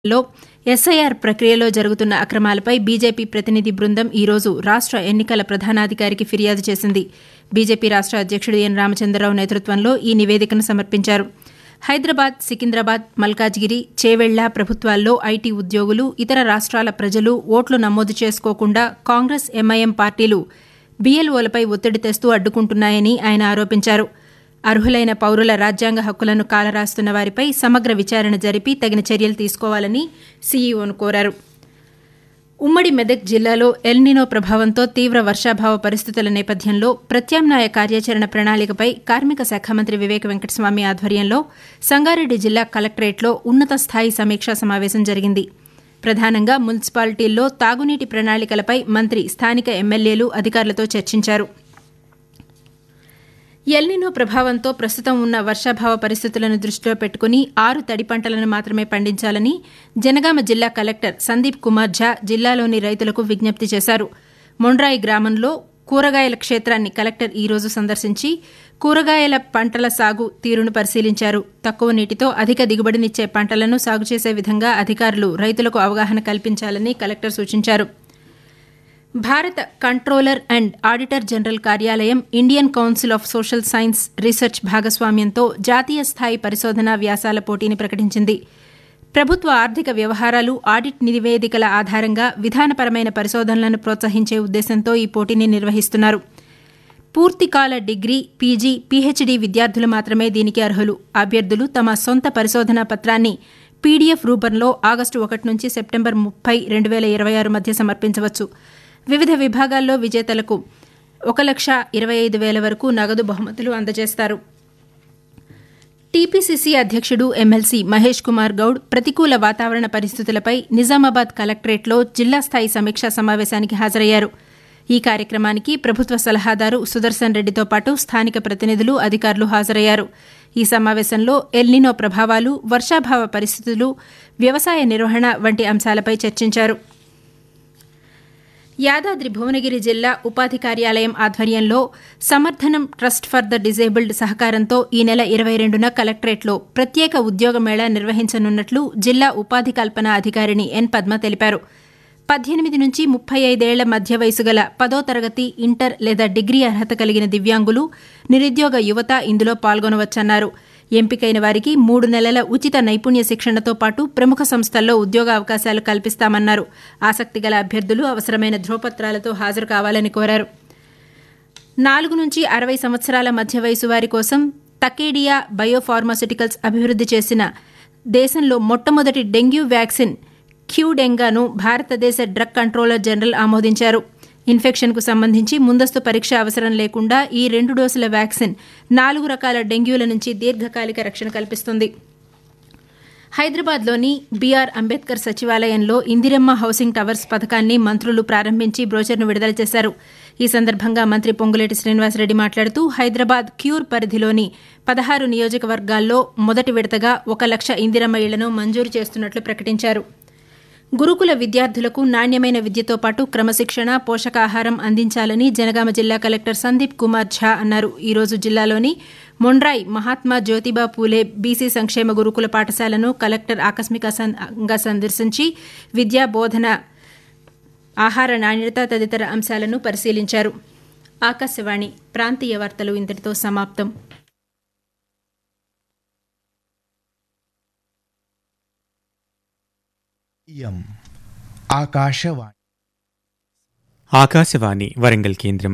లో ఎస్ఐఆర్ ప్రక్రియలో జరుగుతున్న అక్రమాలపై బీజేపీ ప్రతినిధి బృందం ఈ రోజు రాష్ట ఎన్నికల ప్రధానాధికారికి ఫిర్యాదు చేసింది బీజేపీ రాష్ట అధ్యక్షుడు ఎన్ రామచంద్రరావు నేతృత్వంలో ఈ నివేదికను సమర్పించారు హైదరాబాద్ సికింద్రాబాద్ మల్కాజ్గిరి చేవెళ్ల ప్రభుత్వాల్లో ఐటీ ఉద్యోగులు ఇతర రాష్ట్రాల ప్రజలు ఓట్లు నమోదు చేసుకోకుండా కాంగ్రెస్ ఎంఐఎం పార్టీలు బీఎల్ఓలపై ఒత్తిడి తెస్తూ అడ్డుకుంటున్నాయని ఆయన ఆరోపించారు అర్హులైన పౌరుల రాజ్యాంగ హక్కులను కాలరాస్తున్న వారిపై సమగ్ర విచారణ జరిపి తగిన చర్యలు తీసుకోవాలని సీఈఓను కోరారు ఉమ్మడి మెదక్ జిల్లాలో ఎల్నినో ప్రభావంతో తీవ్ర వర్షాభావ పరిస్థితుల నేపథ్యంలో ప్రత్యామ్నాయ కార్యాచరణ ప్రణాళికపై కార్మిక శాఖ మంత్రి వివేక వెంకటస్వామి ఆధ్వర్యంలో సంగారెడ్డి జిల్లా కలెక్టరేట్లో ఉన్నత స్థాయి సమీక్షా సమావేశం జరిగింది ప్రధానంగా మున్సిపాలిటీల్లో తాగునీటి ప్రణాళికలపై మంత్రి స్థానిక ఎమ్మెల్యేలు అధికారులతో చర్చించారు ఎల్నినో ప్రభావంతో ప్రస్తుతం ఉన్న వర్షాభావ పరిస్థితులను దృష్టిలో పెట్టుకుని ఆరు తడి పంటలను మాత్రమే పండించాలని జనగామ జిల్లా కలెక్టర్ సందీప్ కుమార్ ఝా జిల్లాలోని రైతులకు విజ్ఞప్తి చేశారు మొండ్రాయి గ్రామంలో కూరగాయల క్షేత్రాన్ని కలెక్టర్ ఈ రోజు సందర్శించి కూరగాయల పంటల సాగు తీరును పరిశీలించారు తక్కువ నీటితో అధిక దిగుబడినిచ్చే పంటలను సాగు చేసే విధంగా అధికారులు రైతులకు అవగాహన కల్పించాలని కలెక్టర్ సూచించారు భారత కంట్రోలర్ అండ్ ఆడిటర్ జనరల్ కార్యాలయం Indian council of social science research భాగస్వామ్యంతో జాతీయ స్థాయి పరిశోధనా వ్యాసాల పోటీని ప్రకటించింది ప్రభుత్వ ఆర్థిక వ్యవహారాలు ఆడిట్ నివేదికల ఆధారంగా విధానపరమైన పరిశోధనలను ప్రోత్సహించే ఉద్దేశంతో ఈ పోటీని నిర్వహిస్తున్నారు పూర్తికాల డిగ్రీ పీజీ పీహెచ్డీ విద్యార్థులు మాత్రమే దీనికి అర్హులు అభ్యర్థులు తమ సొంత పరిశోధనా పత్రాన్ని పీడీఎఫ్ రూపంలో ఆగస్టు ఒకటి నుంచి సెప్టెంబర్ ముప్పై రెండు వేల ఇరవై ఆరు మధ్య సమర్పించవచ్చు వివిధ విభాగాల్లో విజేతలకు ఒక లక్ష ఇరవై ఐదు వేల వరకు నగదు బహుమతులు అందజేస్తారు టీపీసీసీ అధ్యక్షుడు ఎమ్మెల్సీ మహేష్ కుమార్ గౌడ్ ప్రతికూల వాతావరణ పరిస్థితులపై నిజామాబాద్ కలెక్టరేట్లో జిల్లా స్థాయి సమీక్షా సమావేశానికి హాజరయ్యారు ఈ కార్యక్రమానికి ప్రభుత్వ సలహాదారు సుదర్శన్ రెడ్డితో పాటు స్థానిక ప్రతినిధులు అధికారులు హాజరయ్యారు ఈ సమావేశంలో ఎల్నినో ప్రభావాలు వర్షాభావ పరిస్థితులు వ్యవసాయ నిర్వహణ వంటి అంశాలపై చర్చించారు యాదాద్రి భువనగిరి జిల్లా ఉపాధి కార్యాలయం ఆధ్వర్యంలో Samarthanam trust for the disabled సహకారంతో ఈ నెల ఇరవై రెండున కలెక్టరేట్లో ప్రత్యేక ఉద్యోగ మేళా నిర్వహించనున్నట్లు జిల్లా ఉపాధి కల్పన అధికారిణి ఎన్ పద్మ తెలిపారు పద్దెనిమిది నుంచి ముప్పై ఐదేళ్ల మధ్య వయసు గల పదో తరగతి ఇంటర్ లేదా డిగ్రీ అర్హత కలిగిన దివ్యాంగులు నిరుద్యోగ యువత ఇందులో పాల్గొనవచ్చన్నారు ఎంపికైన వారికి మూడు నెలల ఉచిత నైపుణ్య శిక్షణతో పాటు ప్రముఖ సంస్థల్లో ఉద్యోగ అవకాశాలు కల్పిస్తామన్నారు ఆసక్తిగల అభ్యర్థులు అవసరమైన ధ్రువపత్రాలతో హాజరు కావాలని కోరారు నాలుగు నుంచి అరవై సంవత్సరాల మధ్య వయసు వారి కోసం తకేడియా బయోఫార్మాస్యూటికల్స్ అభివృద్ది చేసిన దేశంలో మొట్టమొదటి డెంగ్యూ వ్యాక్సిన్ క్యూడెంగాను భారతదేశ డ్రగ్ కంట్రోలర్ జనరల్ ఆమోదించారు ఇన్ఫెక్షన్కు సంబంధించి ముందస్తు పరీక్ష అవసరం లేకుండా ఈ రెండు డోసుల వ్యాక్సిన్ నాలుగు రకాల డెంగ్యూల నుంచి దీర్ఘకాలిక రక్షణ కల్పిస్తుంది హైదరాబాద్లోని బీఆర్ అంబేద్కర్ సచివాలయంలో ఇందిరమ్మ హౌసింగ్ టవర్స్ పథకాన్ని మంత్రులు ప్రారంభించి బ్రోచర్ను విడుదల చేశారు ఈ సందర్భంగా మంత్రి పొంగులేటి శ్రీనివాసరెడ్డి మాట్లాడుతూ హైదరాబాద్ క్యూర్ పరిధిలోని పదహారు నియోజకవర్గాల్లో మొదటి విడతగా ఒక లక్ష ఇందిరమ్మ ఇళ్లను మంజూరు చేస్తున్నట్లు ప్రకటించారు గురుకుల విద్యార్థులకు నాణ్యమైన విద్యతో పాటు క్రమశిక్షణ పోషకాహారం అందించాలని జనగామ జిల్లా కలెక్టర్ సందీప్ కుమార్ ఝా అన్నారు ఈ రోజు జిల్లాలోని మొండ్రాయ్ మహాత్మా జ్యోతిబా పూలే బీసీ సంక్షేమ గురుకుల పాఠశాలను కలెక్టర్ ఆకస్మికంగా సందర్శించి విద్యా బోధన ఆహార నాణ్యత తదితర అంశాలను పరిశీలించారు ఆకాశవాణి ప్రాంతీయ వార్తలు ఇంతటితో సమాప్తం ఇయం ఆకాశవాణి ఆకాశవాణి వరంగల్ కేంద్రం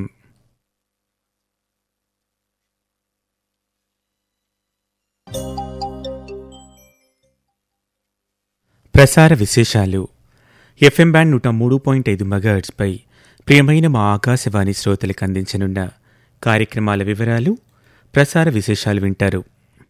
ప్రసార విశేషాలు ఎఫ్ఎం బ్యాండ్ నూట మూడు పాయింట్ ఐదు మెగాహెర్ట్స్పై ప్రియమైన మా ఆకాశవాణి శ్రోతలకు అందించనున్న కార్యక్రమాల వివరాలు ప్రసార విశేషాలు వింటారు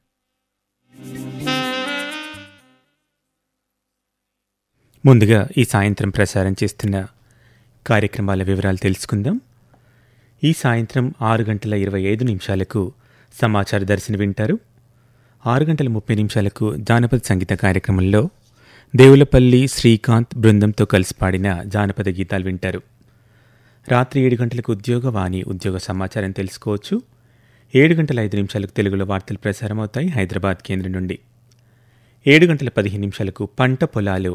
ముందుగా ఈ సాయంత్రం ప్రసారం చేస్తున్న కార్యక్రమాల వివరాలు తెలుసుకుందాం ఈ సాయంత్రం ఆరు గంటల ఇరవై ఐదు నిమిషాలకు సమాచార దర్శనం వింటారు ఆరు గంటల ముప్పై నిమిషాలకు జానపద సంగీత కార్యక్రమంలో దేవులపల్లి శ్రీకాంత్ బృందంతో కలిసి పాడిన జానపద గీతాలు వింటారు రాత్రి ఏడు గంటలకు ఉద్యోగవాణి ఉద్యోగ సమాచారం తెలుసుకోవచ్చు ఏడు గంటల ఐదు నిమిషాలకు తెలుగులో వార్తలు ప్రసారం అవుతాయి హైదరాబాద్ కేంద్రం నుండి ఏడు గంటల పదిహేను నిమిషాలకు పంట పొలాలు